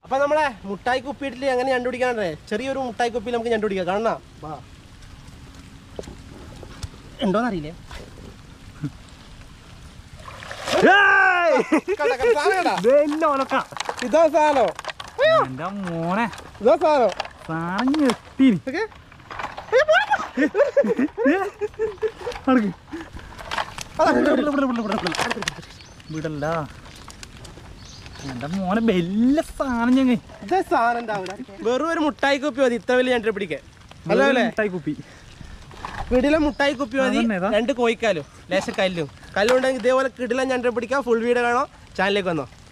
അപ്പൊ നമ്മളെ മുട്ടായി കുപ്പിയിട്ടിൽ എങ്ങനെ കണ്ടുപിടിക്കാനേ ചെറിയൊരു മുട്ടായി കുപ്പിയിൽ നമുക്ക് കണ്ടുപിടിക്കാം കാണാം വാ ഉണ്ടോന്നറിയില്ലേ കണ്ട, കണ്ട, സാധനം കണ്ടാ? ഇതാ സാധനം എന്റെ മോനെ ഇതാ സാധനം സാധനം ഞെട്ടീനി ഓക്കെ അടുക്ക് അതാ, വിട്, വിട്, വിട്, വിട്, വിട്, വിട്. വിടല്ല എന്റെ മോനെ വലിയ സാധനം ഞങ്ങ ഇതാ സാധനം ഉണ്ടാവില്ല വെറും ഒരു മുട്ടായി കുപ്പി മതി ഇത്ര വലിയ ഞണ്ട് പിടിക്കാൻ അല്ല അല്ലേ മിഠായി കുപ്പി കിടില മുട്ടായി കുപ്പി മതി അതന്നെ, ഇതാ. രണ്ട് കോയിക്കാലും ലേശ കല്ലും കല്ലുണ്ടെങ്കിൽ ഇതേപോലെ കിടില ഞണ്ട് പിടിക്കാം ഫുൾ വീഡിയോ കാണാം ചാനലിലേക്ക് വന്നോ